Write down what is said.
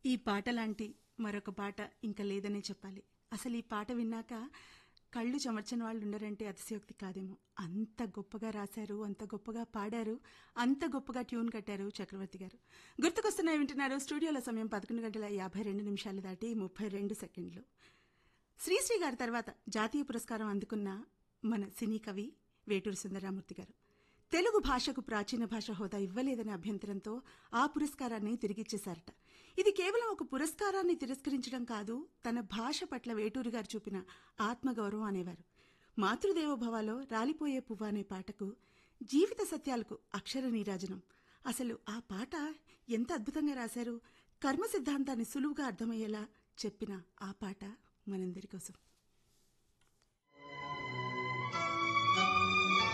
ఈ పాట లాంటి మరొక పాట ఇంకా లేదనే చెప్పాలి అసలు ఈ పాట విన్నాక కళ్ళు చెమర్చని వాళ్ళు ఉండరంటే అతిశయోక్తి కాదేమో అంత గొప్పగా రాశారు అంత గొప్పగా పాడారు అంత గొప్పగా ట్యూన్ కట్టారు చక్రవర్తి గారు గుర్తుకొస్తున్నాయి వింటున్నారు స్టూడియోలో సమయం పదకొండు గంటల యాభై రెండు నిమిషాలు దాటి ముప్పై రెండు సెకండ్లు శ్రీశ్రీ గారి తర్వాత జాతీయ పురస్కారం అందుకున్న మన సినీ కవి వేటూరి సుందరరామూర్తి గారు తెలుగు భాషకు ప్రాచీన భాష హోదా ఇవ్వలేదనే అభ్యంతరంతో ఆ పురస్కారాన్ని తిరిగిచ్చేశారట ఇది కేవలం ఒక పురస్కారాన్ని తిరస్కరించడం కాదు తన భాష పట్ల వేటూరి గారు చూపిన ఆత్మగౌరవం అనేవారు మాతృదేవోభవాలో రాలిపోయే పువ్వు అనే పాటకు జీవిత సత్యాలకు అక్షర నీరాజనం అసలు ఆ పాట ఎంత అద్భుతంగా రాశారు కర్మ సిద్ధాంతాన్ని సులువుగా అర్థమయ్యేలా చెప్పిన ఆ పాట మనందరి కోసం